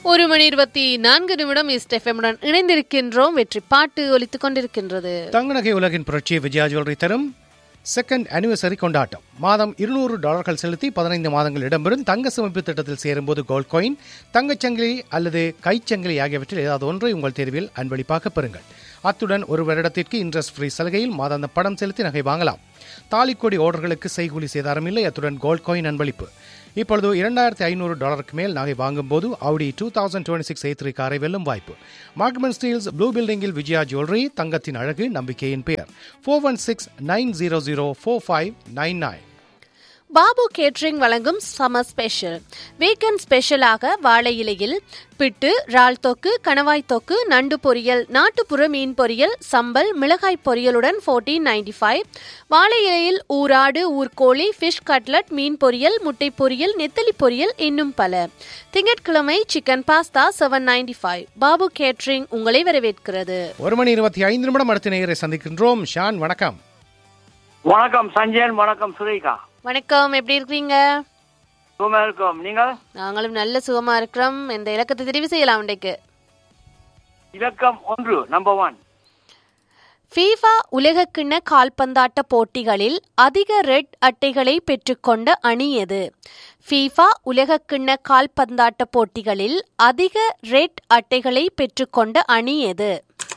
ஒரு மணி இருபத்தி நான்கு நிமிடம் இஸ்டெஃபெமுடன் இணைந்திருக்கின்றோம் வெற்றி பாட்டு ஒலித்துக் கொண்டிருக்கின்றது தங்க நகை உலகின் புரட்சி விஜயா ஜுவல்லரி தரும் செகண்ட் அனிவர்சரி கொண்டாட்டம் மாதம் இருநூறு டாலர்கள் செலுத்தி பதினைந்து மாதங்கள் இடம்பெறும் தங்க சேமிப்பு திட்டத்தில் சேரும்போது கோல்ட் காயின் தங்கச்சங்கிலி அல்லது கைச்சங்கிலி ஆகியவற்றில் ஏதாவது ஒன்றை உங்கள் தேர்வில் அன்பளிப்பாக பெறுங்கள் அத்துடன் ஒரு வருடத்திற்கு இன்ட்ரெஸ்ட் ஃப்ரீ சலுகையில் மாதாந்த படம் செலுத்தி நகை வாங்கலாம் தாலிக்கொடி ஆர்டர்களுக்கு செய்கூலி சேதாரம் இல்லை அத்துடன் கோல்ட் காயின் அன்பளிப்பு இப்பொழுது இரண்டாயிரத்தி ஐநூறு டாலருக்கு மேல் நகை வாங்கும்போது Audi two thousand twenty six eight three காரை வெல்லும் வாய்ப்பு மார்க்மன் ஸ்டீல்ஸ் ப்ளூ பில்டிங்கில் விஜயா ஜுவல்லரி தங்கத்தின் அழகு நம்பிக்கையின் பெயர் four one six nine zero zero four five nine nine Babu catering வழங்கும் சமர் ஸ்பெஷல் வீக்கெண்ட் ஸ்பெஷலாக வாழை இலையில் பிட்டு இறால் தொக்கு கணவாய் தொக்கு நண்டு பொரியல் நாட்டுப்புற மீன் பொரியல் சம்பல் மிளகாய் பொரியலுடன் ஃபோர்டீன் நைன்டி ஃபைவ் வாழை இலையில் ஊராடு ஊர்கோழி ஃபிஷ் கட்லட் மீன் பொரியல் முட்டை பொரியல் நெத்தலி பொரியல் இன்னும் பல திங்கட்கிழமை chicken pasta seven ninety five Babu catering உங்களை வரவேற்கிறது ஒரு மணி இருபத்தி ஐந்து நிமிடம் அடுத்த நேயரை சந்திக்கின்றோம் ஷான் வணக்கம் வணக்கம் சஞ்சயன் வணக்கம் சுரேகா வணக்கம் எப்படி இருக்கீங்க சுகமா இருக்கோம் நீங்கள் நாங்களும் நல்ல சுகமா இருக்கிறோம் இந்த இலக்கத்தை தெரிவு செய்யலாம் இன்றைக்கு இலக்கம் ஒன்று நம்பர் ஒன் ஃபீஃபா உலகக்கிண்ண கால்பந்தாட்ட போட்டிகளில் அதிக ரெட் அட்டைகளை பெற்றுக்கொண்ட அணி எது ஃபீஃபா உலகக்கிண்ண கால்பந்தாட்ட போட்டிகளில் அதிக ரெட் அட்டைகளை பெற்றுக்கொண்ட அணி எது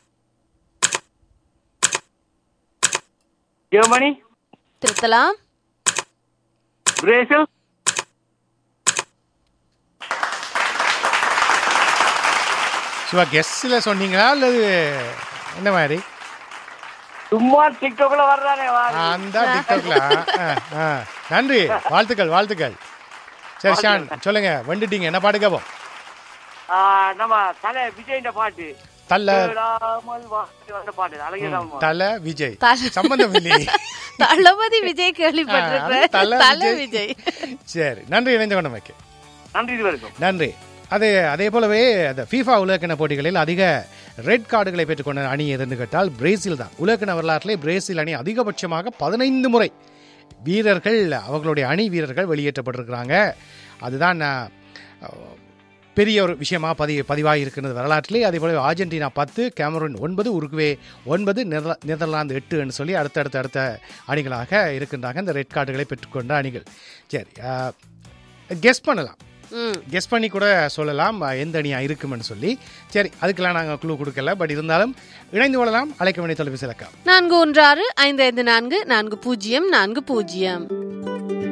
ஜெர்மனி திருத்தலாம் பிரேசில் சிவா கெஸ்ட்ல சொன்னீங்களா அல்லது என்ன மாதிரி சும்மா டிக்டாக்ல வர்றானே வா. அந்த டிக்டாக்ல ஆ, ஆ. நன்றி வாழ்த்துக்கள் வாழ்த்துக்கள் சரி ஷான் சொல்லுங்க வந்துட்டீங்க என்ன பாட்டு கேப்போம் ஆ, நம்ம தலை விஜயின் பாட்டு தல்ல தேடாமல் வாசிட்டு வந்த பாட்டு அழகிய தல விஜய் தல- சம்பந்தம் இல்லையே தளபதி விஜய் ஆ, கேள்விப்பட்டிருக்கிறேன் அது தல தல விஜய் சரி நன்றி இணைந்து கொண்டமைக்கு நன்றி இது வரைக்கும் நன்றி அது அதே போலவே அந்த ஃபீஃபா உலகக்கிண போட்டிகளில் அதிக ரெட் கார்டுகளை பெற்றுக்கொண்ட அணி எதுன்னு கேட்டால் பிரேசில் தான் உலகக்கிண வரலாற்றிலே பிரேசில் அணி அதிகபட்சமாக பதினைந்து முறை வீரர்கள் அவர்களுடைய அணி வீரர்கள் வெளியேற்றப்பட்டிருக்கிறாங்க அதுதான் அஹ், பெரிய ஒரு விஷயமா பதி பதிவாகி இருக்கிறது வரலாற்றிலே அதே போல அர்ஜென்டினா பத்து கேமரூன் ஒன்பது உருகுவே ஒன்பது நெதர் நெதர்லாந்து எட்டுன்னு சொல்லி அடுத்தடுத்த அடுத்த அணிகளாக இருக்கின்றாங்க இந்த ரெட் கார்டுகளை பெற்றுக்கொண்ட அணிகள் சரி கெஸ் பண்ணலாம் ம் கெஸ் பண்ணி கூட சொல்லலாம் அஹ், எந்த அணியா இருக்கும்னு சொல்லி சரி அதுக்கெல்லாம் நாங்கள் குழு கொடுக்கல பட் இருந்தாலும் இணைந்து கொள்ளலாம் அழைக்க வேண்டிய தொலைபேசி இலக்கம் நான்கு ஒன்று ஆறு ஐந்து ஐந்து நான்கு நான்கு பூஜ்ஜியம் நான்கு பூஜ்ஜியம்